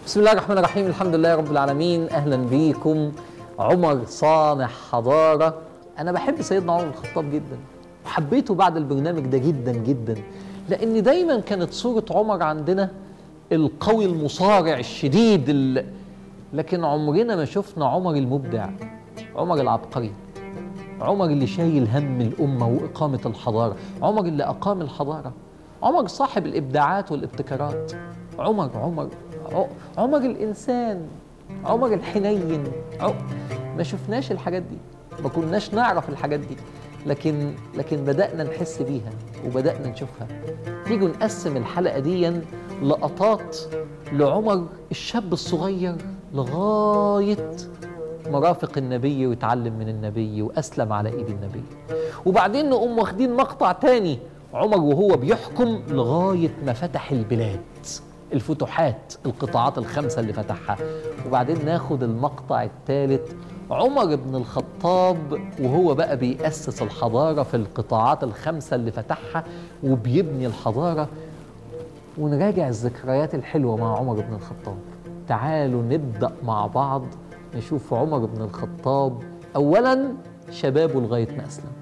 بسم الله الرحمن الرحيم الحمد لله رب العالمين اهلا بيكم عمر صانع حضاره انا بحب سيدنا عمر بن الخطاب جدا وحبيته بعد البرنامج ده جدا جدا لان دايما كانت صوره عمر عندنا القوي المصارع الشديد ال... لكن عمرنا ما شفنا عمر المبدع عمر العبقري عمر اللي شايل هم الامه واقامه الحضاره عمر اللي اقام الحضاره عمر صاحب الابداعات والابتكارات عمر عمر ع- عمر الانسان عمر الحنين ع- ما شفناش الحاجات دي ما كناش نعرف الحاجات دي لكن لكن بدانا نحس بيها وبدانا نشوفها تيجوا نقسم الحلقه دي لقطات لعمر الشاب الصغير لغايه مرافق النبي ويتعلم من النبي واسلم على ايد النبي وبعدين نقوم واخدين مقطع تاني عمر وهو بيحكم لغايه ما فتح البلاد الفتوحات القطاعات الخمسه اللي فتحها وبعدين ناخد المقطع الثالث عمر بن الخطاب وهو بقى بيأسس الحضاره في القطاعات الخمسه اللي فتحها وبيبني الحضاره ونراجع الذكريات الحلوه مع عمر بن الخطاب تعالوا نبدأ مع بعض نشوف عمر بن الخطاب أولا شبابه لغاية ما أسلم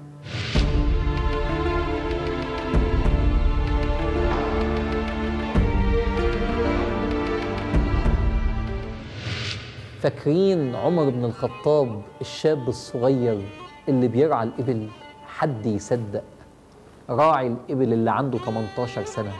فاكرين عمر بن الخطاب الشاب الصغير اللي بيرعى الإبل حد يصدق راعي الإبل اللي عنده 18 سنة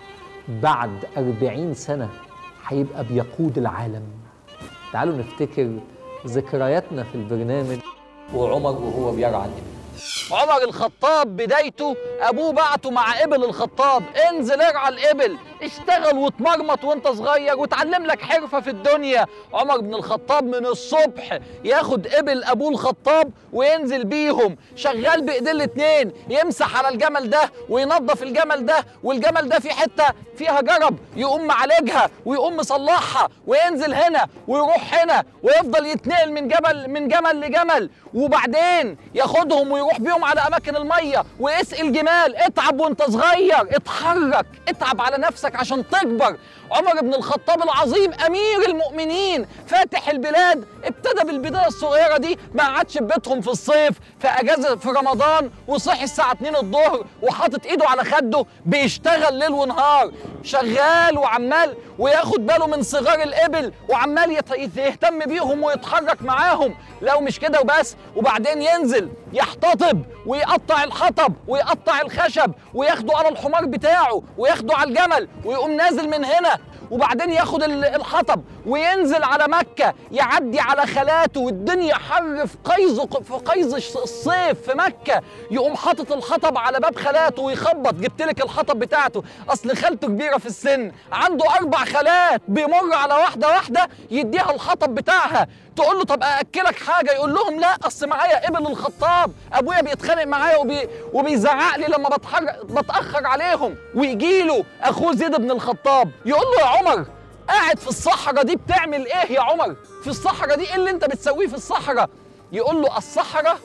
بعد 40 سنة هيبقى بيقود العالم تعالوا نفتكر ذكرياتنا في البرنامج وعمر وهو بيرعى الإبل عمر الخطاب بدايته ابوه بعته مع ابل الخطاب انزل ارعى الابل اشتغل واتمرمط وانت صغير وتعلم لك حرفه في الدنيا عمر بن الخطاب من الصبح ياخد ابل ابوه الخطاب وينزل بيهم شغال بايديه الاتنين يمسح على الجمل ده وينظف الجمل ده والجمل ده في حته فيها جرب يقوم معالجها ويقوم مصلحها وينزل هنا ويروح هنا ويفضل يتنقل من جبل من جمل لجمل وبعدين ياخدهم ويروح بيهم على اماكن الميه ويسقي الجمال اتعب وانت صغير اتحرك اتعب على نفسك عشان تكبر عمر بن الخطاب العظيم امير المؤمنين فاتح البلاد ابتدى بالبدايه الصغيره دي ما قعدش في بيتهم في الصيف في اجازه في رمضان وصحي الساعه 2 الظهر وحاطط ايده على خده بيشتغل ليل ونهار شغال وعمال وياخد باله من صغار الابل وعمال يت- يهتم بيهم ويتحرك معاهم لو مش كده وبس وبعدين ينزل يحتطب ويقطع الحطب ويقطع الخشب وياخده على الحمار بتاعه وياخده على الجمل ويقوم نازل من هنا وبعدين ياخد ال- الحطب وينزل على مكة يعدي على خالاته والدنيا حر في قيظ في قيظ الش- الصيف في مكة يقوم حاطط الحطب على باب خالاته ويخبط جبت لك الحطب بتاعته اصل خالته كبيرة في السن عنده اربع خالات بيمر على واحدة واحدة يديها الحطب بتاعها تقول له طب ااكلك حاجه يقول لهم لا اصل معايا ابن الخطاب ابويا بيتخانق معايا وبي وبيزعق لي لما بتحر... بتاخر عليهم ويجي له اخوه زيد بن الخطاب يقول له يا عمر قاعد في الصحراء دي بتعمل ايه يا عمر في الصحراء دي ايه اللي انت بتسويه في الصحراء يقول له الصحراء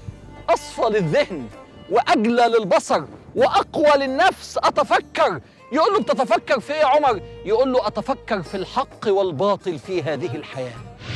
اصفى للذهن واجلى للبصر واقوى للنفس اتفكر يقول له بتتفكر في ايه يا عمر يقول له اتفكر في الحق والباطل في هذه الحياه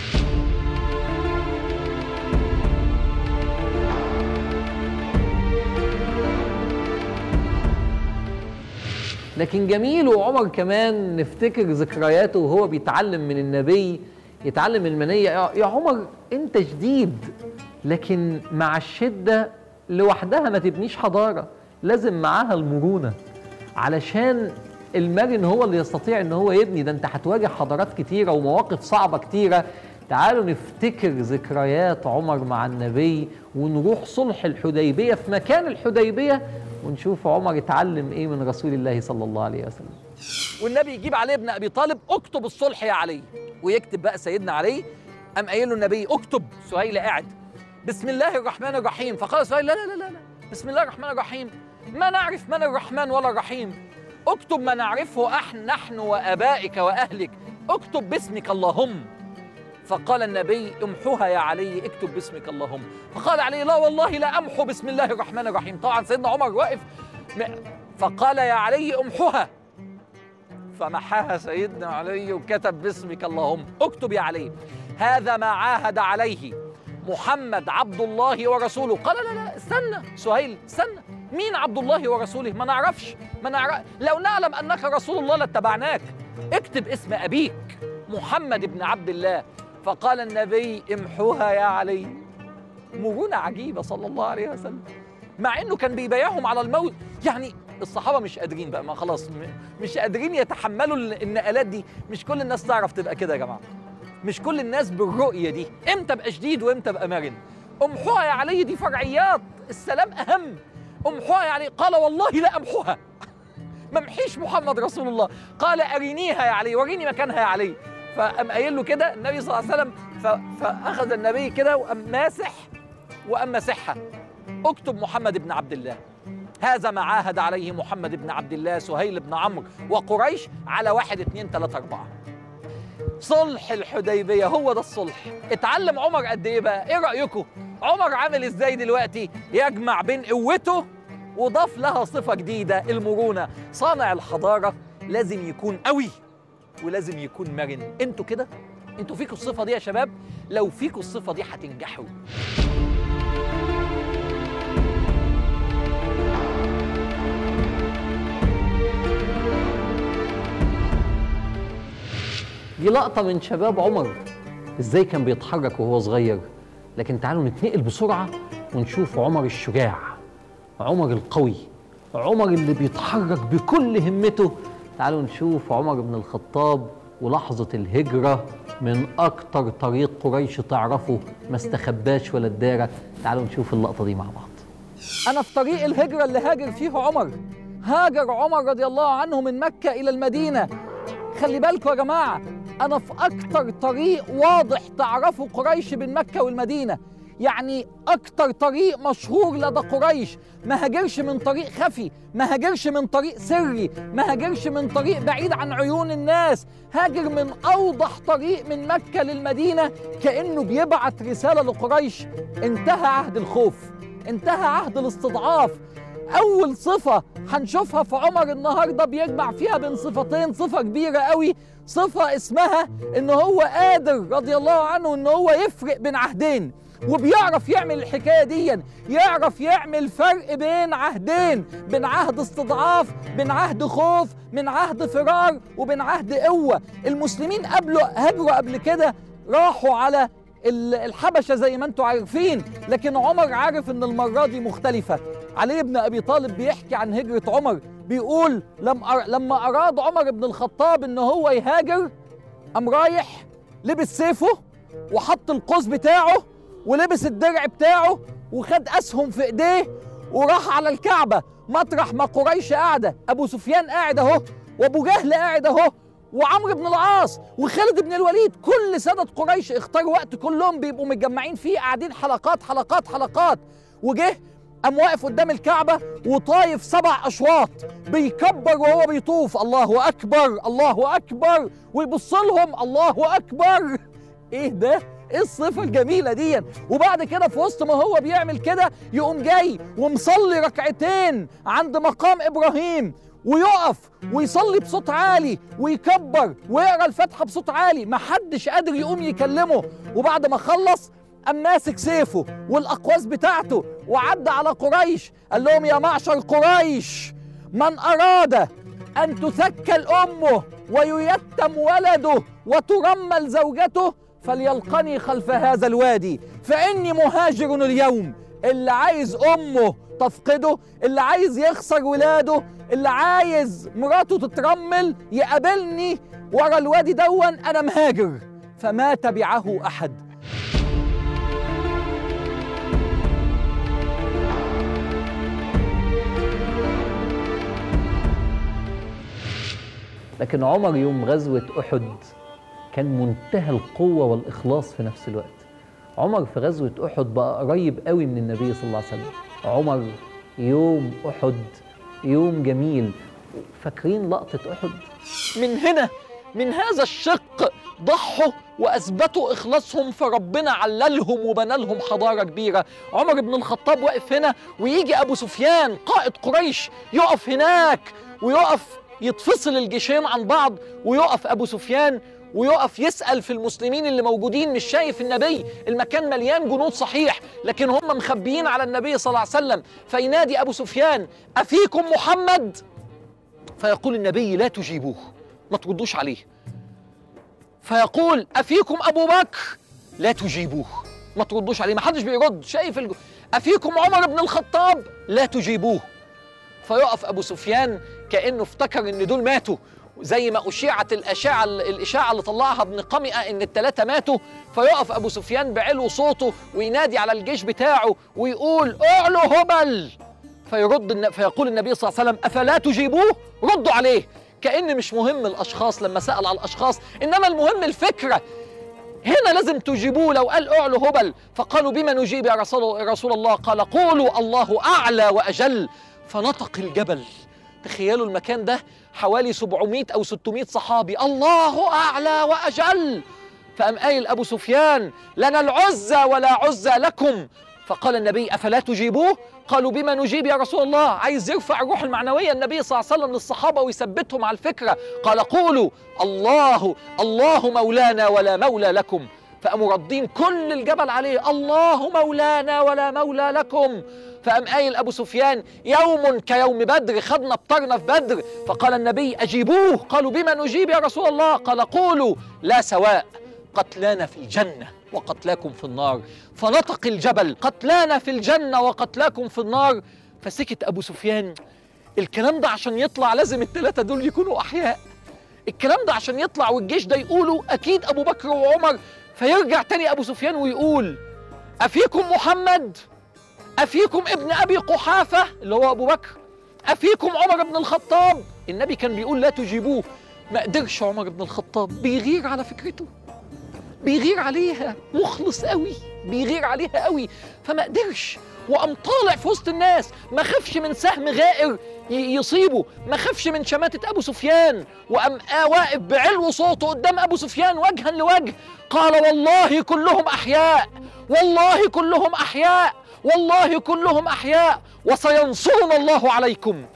لكن جميل وعمر كمان نفتكر ذكرياته وهو بيتعلم من النبي يتعلم المنية يا يا عمر انت شديد لكن مع الشدة لوحدها ما تبنيش حضارة لازم معاها المرونة علشان المرن هو اللي يستطيع ان هو يبني ده انت هتواجه حضارات كتيرة ومواقف صعبة كتيرة تعالوا نفتكر ذكريات عمر مع النبي ونروح صلح الحديبية في مكان الحديبية ونشوف عمر اتعلم ايه من رسول الله صلى الله عليه وسلم والنبي يجيب علي بن ابي طالب اكتب الصلح يا علي ويكتب بقى سيدنا علي قام قايل له النبي اكتب سهيل قاعد بسم الله الرحمن الرحيم فقال سهيل لا لا لا لا لا بسم الله الرحمن الرحيم ما نعرف من الرحمن ولا الرحيم اكتب ما نعرفه أحن نحن وابائك واهلك اكتب باسمك اللهم فقال النبي امحوها يا علي اكتب باسمك اللهم فقال علي لا والله لا امحو بسم الله الرحمن الرحيم طبعا سيدنا عمر واقف م- فقال يا علي امحوها فمحاها سيدنا علي وكتب باسمك اللهم اكتب يا علي هذا ما عاهد عليه محمد عبد الله ورسوله قال لا لا استنى سهيل استنى مين عبد الله ورسوله ما نعرفش ما نعرف لو نعلم انك رسول الله لاتبعناك اكتب اسم ابيك محمد بن عبد الله فقال النبي امحوها يا علي مرونة عجيبة صلى الله عليه وسلم مع انه كان بيبايعهم على الموت يعني الصحابة مش قادرين بقى ما خلاص م- مش قادرين يتحملوا ال- النقلات دي مش كل الناس تعرف تبقى كده يا جماعة مش كل الناس بالرؤية دي امتى ابقى شديد وامتى ابقى مرن امحوها يا علي دي فرعيات السلام اهم امحوها يا علي قال والله لا امحوها ما امحيش محمد رسول الله قال ارينيها يا علي وريني مكانها يا علي فقام قايل له كده النبي صلى الله عليه وسلم ف- فاخذ النبي كده وقام ماسح وقام مسحها اكتب محمد بن عبد الله هذا ما عاهد عليه محمد بن عبد الله سهيل بن عمرو وقريش على واحد اتنين تلاتة أربعة صلح الحديبية هو ده الصلح اتعلم عمر قد ايه بقى ايه رأيكم عمر عامل ازاي دلوقتي يجمع بين قوته وضاف لها صفة جديدة المرونة صانع الحضارة لازم يكون قوي ولازم يكون مرن انتوا كده انتوا فيكوا الصفة دي يا شباب لو فيكوا الصفة دي هتنجحوا دي لقطة من شباب عمر ازاي كان بيتحرك وهو صغير لكن تعالوا نتنقل بسرعة ونشوف عمر الشجاع عمر القوي عمر اللي بيتحرك بكل همته تعالوا نشوف عمر بن الخطاب ولحظة الهجرة من أكتر طريق قريش تعرفه ما استخباش ولا ادارك تعالوا نشوف اللقطة دي مع بعض أنا في طريق الهجرة اللي هاجر فيه عمر هاجر عمر رضي الله عنه من مكة إلى المدينة خلي بالكم يا جماعة أنا في أكتر طريق واضح تعرفه قريش بين مكة والمدينة يعني أكتر طريق مشهور لدى قريش ما هاجرش من طريق خفي ما هاجرش من طريق سري ما هاجرش من طريق بعيد عن عيون الناس هاجر من أوضح طريق من مكة للمدينة كأنه بيبعت رسالة لقريش انتهى عهد الخوف انتهى عهد الاستضعاف اول صفه هنشوفها في عمر النهارده بيجمع فيها بين صفتين صفه كبيره قوي صفه اسمها ان هو قادر رضي الله عنه ان هو يفرق بين عهدين وبيعرف يعمل الحكايه دي يعرف يعمل فرق بين عهدين بين عهد استضعاف بين عهد خوف من عهد فرار وبين عهد قوه المسلمين قبله هاجروا قبل كده راحوا على ال- الحبشة زي ما انتم عارفين لكن عمر عارف ان المرة دي مختلفة علي بن ابي طالب بيحكي عن هجرة عمر بيقول لم أر... لما اراد عمر بن الخطاب ان هو يهاجر قام رايح لبس سيفه وحط القوس بتاعه ولبس الدرع بتاعه وخد اسهم في ايديه وراح على الكعبة مطرح ما قريش قاعدة ابو سفيان قاعد اهو وابو جهل قاعد اهو وعمرو بن العاص وخالد بن الوليد كل سادة قريش اختاروا وقت كلهم بيبقوا متجمعين فيه قاعدين حلقات حلقات حلقات وجه قام واقف قدام الكعبة وطايف سبع أشواط بيكبر وهو بيطوف الله أكبر الله أكبر ويبص لهم الله أكبر إيه ده؟ ايه الصفة الجميلة دي وبعد كده في وسط ما هو بيعمل كده يقوم جاي ومصلي ركعتين عند مقام إبراهيم ويقف ويصلي بصوت عالي ويكبر ويقرا الفاتحه بصوت عالي محدش قادر يقوم يكلمه وبعد ما خلص قام ماسك سيفه والاقواس بتاعته وعدى على قريش قال لهم يا معشر قريش من اراد ان تثكل امه وييتم ولده وترمل زوجته فليلقني خلف هذا الوادي فاني مهاجر اليوم اللي عايز امه تفقده اللي عايز يخسر ولاده اللي عايز مراته تترمل يقابلني ورا الوادي دون انا مهاجر فما تبعه احد لكن عمر يوم غزوة أحد كان منتهى القوة والإخلاص في نفس الوقت عمر في غزوة أحد بقى قريب قوي من النبي صلى الله عليه وسلم عمر يوم أحد يوم جميل فاكرين لقطة أحد؟ من هنا من هذا الشق ضحوا واثبتوا اخلاصهم فربنا عللهم وبنى لهم حضاره كبيره عمر بن الخطاب واقف هنا ويجي ابو سفيان قائد قريش يقف هناك ويقف يتفصل الجيشين عن بعض ويقف ابو سفيان ويقف يسأل في المسلمين اللي موجودين مش شايف النبي المكان مليان جنود صحيح لكن هم مخبيين على النبي صلى الله عليه وسلم فينادي أبو سفيان أفيكم محمد فيقول النبي لا تجيبوه ما تردوش عليه فيقول أفيكم أبو بكر لا تجيبوه ما تردوش عليه ما حدش بيرد شايف الج... أفيكم عمر بن الخطاب لا تجيبوه فيقف أبو سفيان كأنه افتكر إن دول ماتوا زي ما أشيعت الأشاعة الإشاعة اللي طلعها ابن قمئة إن التلاتة ماتوا فيقف أبو سفيان بعلو صوته وينادي على الجيش بتاعه ويقول اعلوا هبل فيرد الن- فيقول النبي صلى الله عليه وسلم أفلا تجيبوه ردوا عليه كأن مش مهم الأشخاص لما سأل على الأشخاص إنما المهم الفكرة هنا لازم تجيبوه لو قال اعلوا هبل فقالوا بما نجيب يا رسول, يا رسول الله قال قولوا الله أعلى وأجل فنطق الجبل تخيلوا المكان ده حوالي 700 أو 600 صحابي الله أعلى وأجل فقام قايل أبو سفيان لنا العزة ولا عزة لكم فقال النبي أفلا تجيبوه قالوا بما نجيب يا رسول الله عايز يرفع الروح المعنوية النبي صلى الله عليه وسلم للصحابة ويثبتهم على الفكرة قال قولوا الله الله مولانا ولا مولى لكم فقاموا ردين كل الجبل عليه الله مولانا ولا مولى لكم فقام قايل ابو سفيان يوم كيوم بدر خدنا ابطرنا في بدر فقال النبي اجيبوه قالوا بما نجيب يا رسول الله قال قولوا لا سواء قتلانا في الجنه وقتلاكم في النار فنطق الجبل قتلانا في الجنه وقتلاكم في النار فسكت ابو سفيان الكلام ده عشان يطلع لازم الثلاثه دول يكونوا احياء الكلام ده عشان يطلع والجيش ده يقولوا اكيد ابو بكر وعمر فيرجع تاني ابو سفيان ويقول افيكم محمد افيكم ابن ابي قحافه اللي هو ابو بكر افيكم عمر بن الخطاب النبي كان بيقول لا تجيبوه ما قدرش عمر بن الخطاب بيغير على فكرته بيغير عليها مخلص قوي بيغير عليها قوي فما قدرش وقام طالع في وسط الناس ما خافش من سهم غائر ي- يصيبه ما خافش من شماتة أبو سفيان وقام آه واقف بعلو صوته قدام أبو سفيان وجها لوجه قال والله كلهم أحياء والله كلهم أحياء والله كلهم أحياء وسينصرنا الله عليكم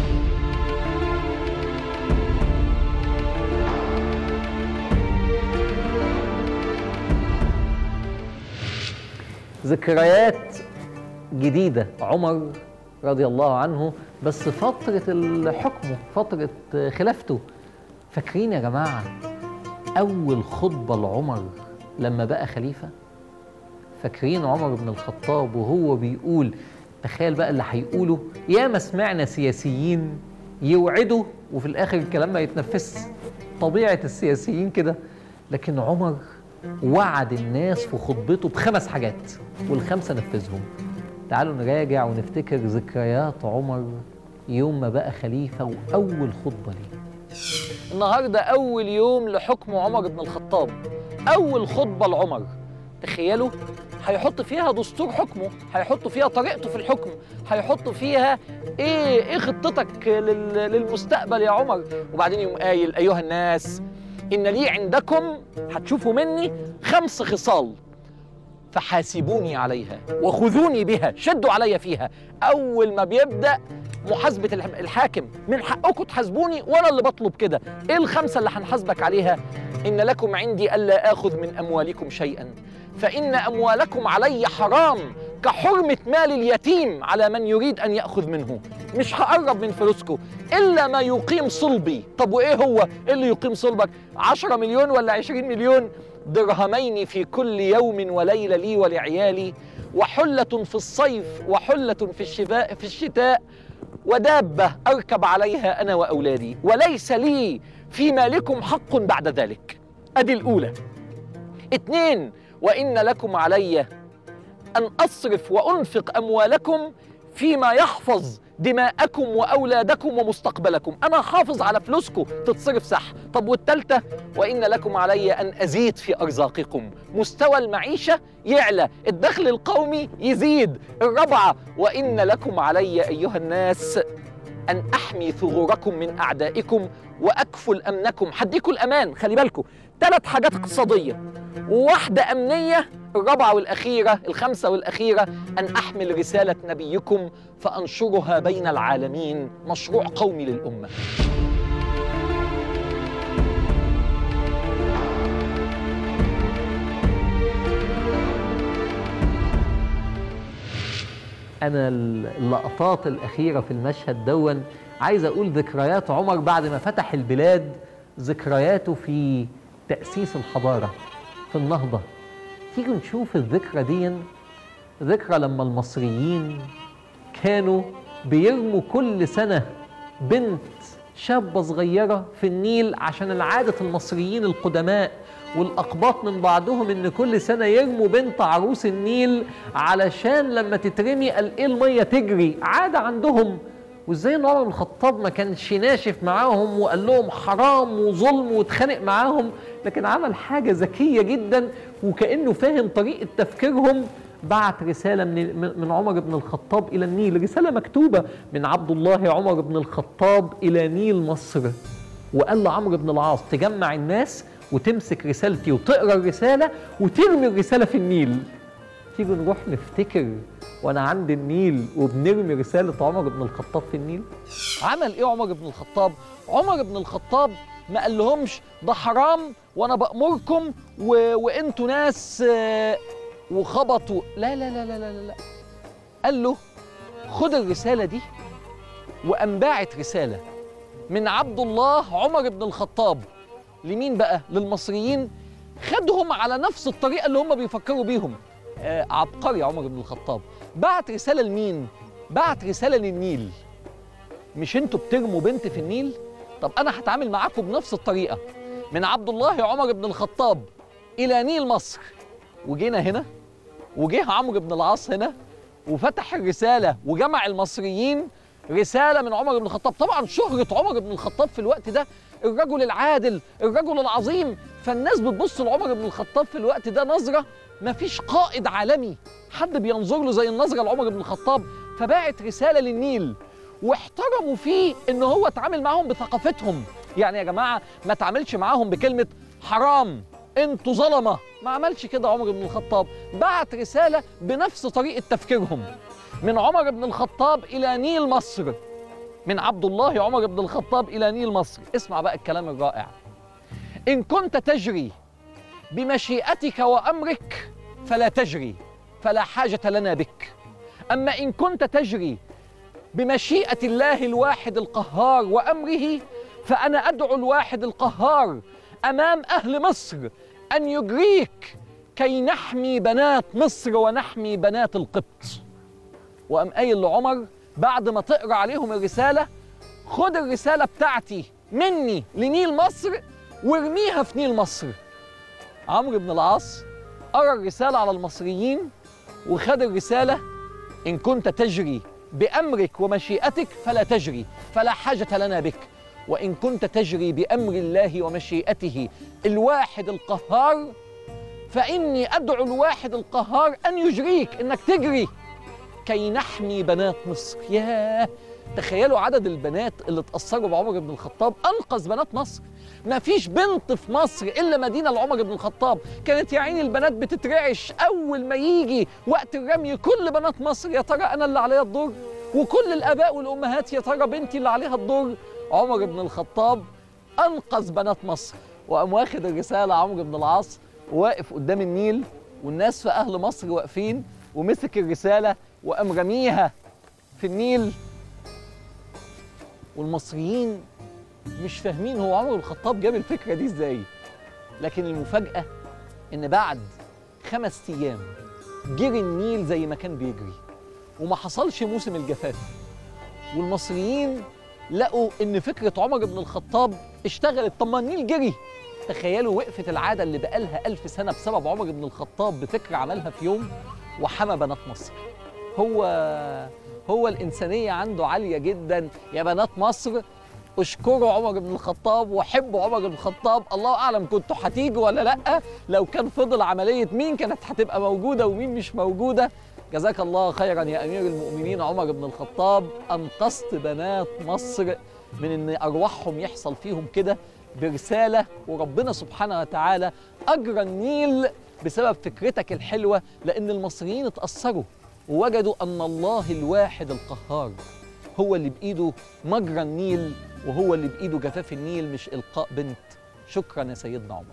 ذكريات جديدة عمر رضي الله عنه بس فترة الحكم فترة خلافته فاكرين يا جماعة أول خطبة لعمر لما بقى خليفة فاكرين عمر بن الخطاب وهو بيقول تخيل بقى اللي هيقوله يا ما سمعنا سياسيين يوعدوا وفي الآخر الكلام ما يتنفذش طبيعة السياسيين كده لكن عمر وعد الناس في خطبته بخمس حاجات والخمسة نفذهم تعالوا نراجع ونفتكر ذكريات عمر يوم ما بقى خليفة وأول خطبة ليه النهارده أول يوم لحكم عمر بن الخطاب أول خطبة لعمر تخيلوا هيحط فيها دستور حكمه هيحط فيها طريقته في الحكم هيحط فيها ايه ايه خطتك لل- للمستقبل يا عمر وبعدين يقوم قايل ايها الناس ان لي عندكم هتشوفوا مني خمس خصال فحاسبوني عليها وخذوني بها شدوا علي فيها اول ما بيبدا محاسبه الح- الحاكم من حقكم تحاسبوني وانا اللي بطلب كده ايه الخمسه اللي هنحاسبك عليها ان لكم عندي الا اخذ من اموالكم شيئا فان اموالكم علي حرام كحرمه مال اليتيم على من يريد ان ياخذ منه مش هقرب من فلوسكم الا ما يقيم صلبي طب وايه هو إيه اللي يقيم صلبك 10 مليون ولا 20 مليون درهمين في كل يوم وليله لي ولعيالي وحله في الصيف وحله في الشتاء في الشتاء ودابه اركب عليها انا واولادي وليس لي في مالكم حق بعد ذلك ادي الاولى اتنين وان لكم علي ان اصرف وانفق اموالكم فيما يحفظ دماءكم واولادكم ومستقبلكم انا حافظ على فلوسكم تتصرف صح طب والتالتة وان لكم علي ان ازيد في ارزاقكم مستوى المعيشه يعلى الدخل القومي يزيد الرابعه وان لكم علي ايها الناس ان احمي ثغوركم من اعدائكم واكفل امنكم هديكم الامان خلي بالكم ثلاث حاجات اقتصاديه وواحده امنيه الرابعه والاخيره الخامسه والاخيره ان احمل رساله نبيكم فانشرها بين العالمين مشروع قومي للامه انا اللقطات الاخيره في المشهد دون عايز اقول ذكريات عمر بعد ما فتح البلاد ذكرياته في تاسيس الحضاره في النهضه تيجوا نشوف الذكرى دي ذكرى لما المصريين كانوا بيرموا كل سنه بنت شابة صغيرة في النيل عشان العادة المصريين القدماء والأقباط من بعضهم إن كل سنة يرموا بنت عروس النيل علشان لما تترمي قال إيه المية تجري عادة عندهم وإزاي إن عمر بن الخطاب ما كانش ناشف معاهم وقال لهم حرام وظلم واتخانق معاهم لكن عمل حاجة ذكية جدا وكأنه فاهم طريقة تفكيرهم بعت رسالة من من عمر بن الخطاب إلى النيل رسالة مكتوبة من عبد الله عمر بن الخطاب إلى نيل مصر وقال لعمرو بن العاص تجمع الناس وتمسك رسالتي وتقرا الرسالة وترمي الرسالة في النيل تيجوا نروح نفتكر وانا عند النيل وبنرمي رسالة عمر بن الخطاب في النيل عمل ايه عمر بن الخطاب عمر بن الخطاب ما قال لهمش ده حرام وانا بامركم و... وانتوا ناس آه، وخبطوا لا لا لا لا لا لا قال له خد الرساله دي وقام باعت رساله من عبد الله عمر بن الخطاب لمين بقى للمصريين خدهم على نفس الطريقه اللي هم بيفكروا بيهم آه عبقري عمر بن الخطاب بعت رساله لمين بعت رساله للنيل مش انتوا بترموا بنت في النيل طب انا هتعامل معاكم بنفس الطريقه من عبد الله عمر بن الخطاب الى نيل مصر وجينا هنا وجه عمرو بن العاص هنا وفتح الرساله وجمع المصريين رساله من عمر بن الخطاب طبعا شهره عمر بن الخطاب في الوقت ده الرجل العادل الرجل العظيم فالناس بتبص لعمر بن الخطاب في الوقت ده نظره مفيش قائد عالمي حد بينظر له زي النظره لعمر بن الخطاب فباعت رساله للنيل واحترموا فيه ان هو اتعامل معاهم بثقافتهم يعني يا جماعه ما تعاملش معاهم بكلمه حرام انتوا ظلمه ما عملش كده عمر بن الخطاب بعت رساله بنفس طريقه تفكيرهم من عمر بن الخطاب الى نيل مصر من عبد الله عمر بن الخطاب الى نيل مصر اسمع بقى الكلام الرائع ان كنت تجري بمشيئتك وامرك فلا تجري فلا حاجه لنا بك اما ان كنت تجري بمشيئه الله الواحد القهار وامره فانا ادعو الواحد القهار امام اهل مصر ان يجريك كي نحمي بنات مصر ونحمي بنات القبط وقام قايل لعمر بعد ما تقرا عليهم الرساله خد الرساله بتاعتي مني لنيل مصر وارميها في نيل مصر عمرو بن العاص قرا الرساله على المصريين وخد الرساله ان كنت تجري بامرك ومشيئتك فلا تجري فلا حاجه لنا بك وان كنت تجري بامر الله ومشيئته الواحد القهار فاني ادعو الواحد القهار ان يجريك انك تجري كي نحمي بنات مصر ياه تخيلوا عدد البنات اللي اتأثروا بعمر بن الخطاب أنقذ بنات مصر ما فيش بنت في مصر إلا مدينة لعمر بن الخطاب كانت يا عيني البنات بتترعش أول ما يجي وقت الرمي كل بنات مصر يا ترى أنا اللي عليا الدور وكل الآباء والأمهات يا ترى بنتي اللي عليها الدور عمر بن الخطاب أنقذ بنات مصر وقام واخد الرسالة عمرو بن العاص واقف قدام النيل والناس في أهل مصر واقفين ومسك الرسالة وقام رميها في النيل والمصريين مش فاهمين هو عمر بن الخطاب جاب الفكره دي ازاي لكن المفاجاه ان بعد خمس ايام جري النيل زي ما كان بيجري وما حصلش موسم الجفاف والمصريين لقوا ان فكره عمر بن الخطاب اشتغلت طب ما النيل جري تخيلوا وقفت العاده اللي بقالها ألف سنه بسبب عمر بن الخطاب بفكره عملها في يوم وحمى بنات مصر هو هو الإنسانية عنده عالية جدا يا بنات مصر اشكروا عمر بن الخطاب وحبوا عمر بن الخطاب الله أعلم كنتوا هتيجوا ولا لأ لو كان فضل عملية مين كانت هتبقى موجودة ومين مش موجودة جزاك الله خيرا يا أمير المؤمنين عمر بن الخطاب أنقذت بنات مصر من إن أرواحهم يحصل فيهم كده برسالة وربنا سبحانه وتعالى أجرى النيل بسبب فكرتك الحلوة لأن المصريين اتأثروا ووجدوا أن الله الواحد القهار هو اللي بإيده مجرى النيل وهو اللي بإيده جفاف النيل مش إلقاء بنت شكرا يا سيدنا عمر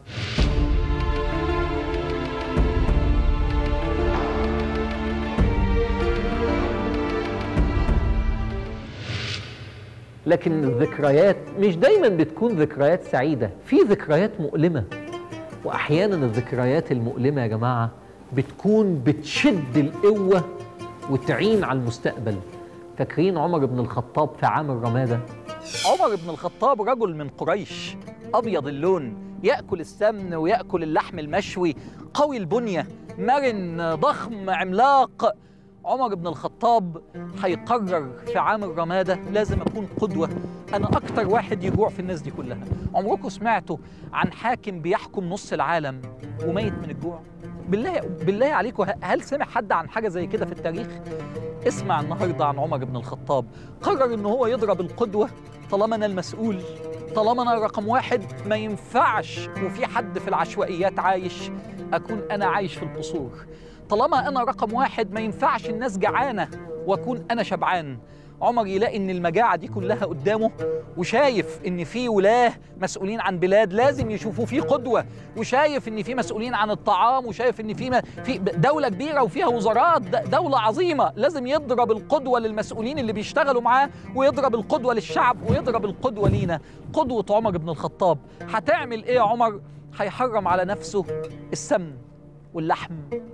لكن الذكريات مش دايما بتكون ذكريات سعيدة في ذكريات مؤلمة وأحيانا الذكريات المؤلمة يا جماعة بتكون بتشد القوة وتعين على المستقبل فاكرين عمر بن الخطاب في عام الرمادة عمر بن الخطاب رجل من قريش ابيض اللون ياكل السمن وياكل اللحم المشوي قوي البنيه مرن ضخم عملاق عمر بن الخطاب هيقرر في عام الرماده لازم اكون قدوه انا اكتر واحد يجوع في الناس دي كلها عمركم سمعتوا عن حاكم بيحكم نص العالم وميت من الجوع بالله بالله عليكم هل سمع حد عن حاجه زي كده في التاريخ اسمع النهارده عن عمر بن الخطاب قرر ان هو يضرب القدوه طالما انا المسؤول طالما انا رقم واحد ما ينفعش وفي حد في العشوائيات عايش اكون انا عايش في القصور طالما انا رقم واحد ما ينفعش الناس جعانه واكون انا شبعان عمر يلاقي ان المجاعه دي كلها قدامه وشايف ان في ولاه مسؤولين عن بلاد لازم يشوفوا فيه قدوه وشايف ان في مسؤولين عن الطعام وشايف ان في م- في دوله كبيره وفيها وزارات د- دوله عظيمه لازم يضرب القدوه للمسؤولين اللي بيشتغلوا معاه ويضرب القدوه للشعب ويضرب القدوه لينا قدوه عمر بن الخطاب هتعمل ايه يا عمر هيحرم على نفسه السمن واللحم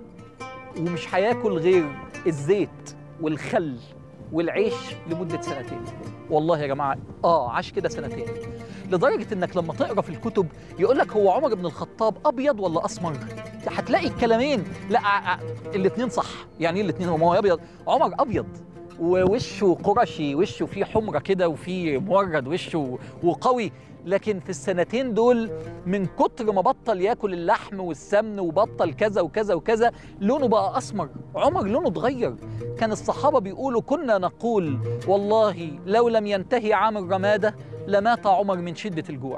ومش هياكل غير الزيت والخل والعيش لمدة سنتين والله يا جماعة آه عاش كده سنتين لدرجة إنك لما تقرأ في الكتب يقول لك هو عمر بن الخطاب أبيض ولا أسمر هتلاقي الكلامين لا ع- ع- الاتنين صح يعني ايه الاتنين هو أبيض عمر أبيض ووشه قرشي وشه فيه حمرة كده وفيه مورد وشه وقوي لكن في السنتين دول من كتر ما بطل ياكل اللحم والسمن وبطل كذا وكذا وكذا لونه بقى اسمر عمر لونه اتغير كان الصحابه بيقولوا كنا نقول والله لو لم ينتهي عام الرماده لمات عمر من شده الجوع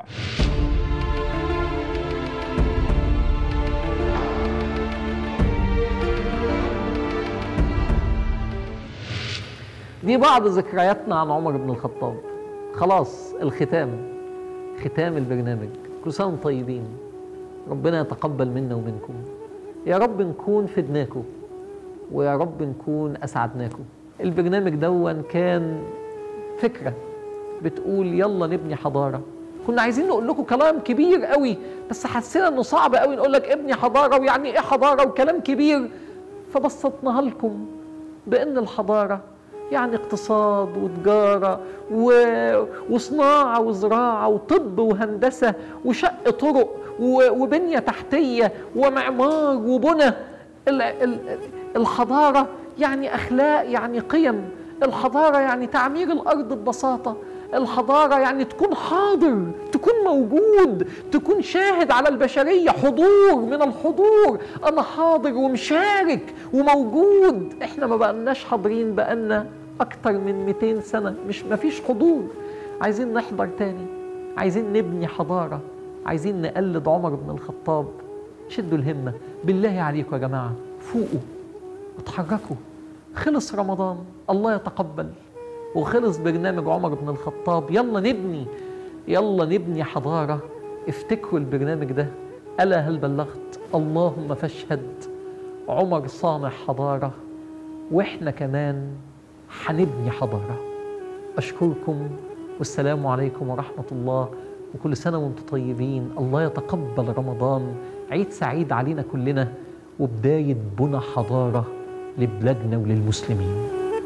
دي بعض ذكرياتنا عن عمر بن الخطاب خلاص الختام ختام البرنامج كل سنة وانتم طيبين ربنا يتقبل منا ومنكم يا رب نكون فدناكم ويا رب نكون أسعدناكم البرنامج دون كان فكرة بتقول يلا نبني حضارة كنا عايزين نقول لكم كلام كبير قوي بس حسينا انه صعب قوي نقول لك ابني حضارة ويعني ايه حضارة وكلام كبير فبسطناها لكم بان الحضارة يعني اقتصاد وتجارة و... وصناعة وزراعة وطب وهندسة وشق طرق و... وبنية تحتية ومعمار وبنى ال... ال... الحضارة يعني أخلاق يعني قيم الحضارة يعني تعمير الأرض ببساطة الحضارة يعني تكون حاضر تكون موجود تكون شاهد على البشرية حضور من الحضور أنا حاضر ومشارك وموجود إحنا ما بقناش حاضرين بقالنا أكتر من 200 سنة مش مفيش حضور عايزين نحضر تاني عايزين نبني حضارة عايزين نقلد عمر بن الخطاب شدوا الهمة بالله عليكم يا جماعة فوقوا اتحركوا خلص رمضان الله يتقبل وخلص برنامج عمر بن الخطاب يلا نبني يلا نبني حضارة افتكروا البرنامج ده ألا هل بلغت اللهم فاشهد عمر صانع حضارة وإحنا كمان هنبني حضارة أشكركم والسلام عليكم ورحمة الله وكل سنة وانتم طيبين الله يتقبل رمضان عيد سعيد علينا كلنا وبداية بنى حضارة لبلادنا وللمسلمين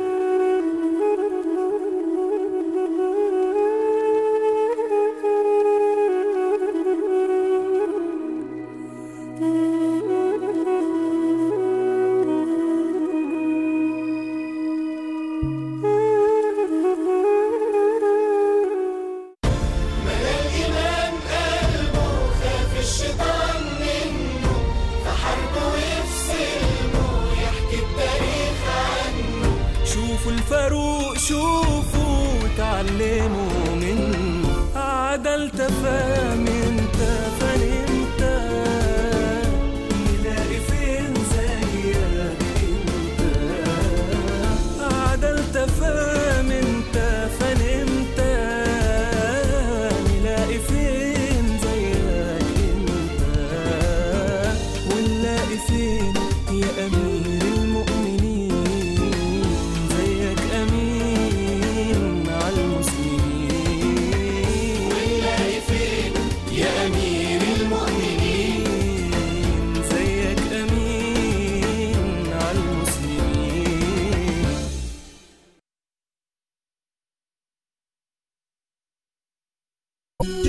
الإمام قلبه خاف الشيطان منه فحاربه ويفسلمه يحكي التاريخ عنه شوفوا الفاروق شوفوا وتعلموا منه عدل تفهم انت فنمت نلاقي فين زيك انت عدل تفهم انت فنمت نلاقي فين زيك انت ونلاقي فين يا امير المؤمنين زيك امين على المسلمين Thank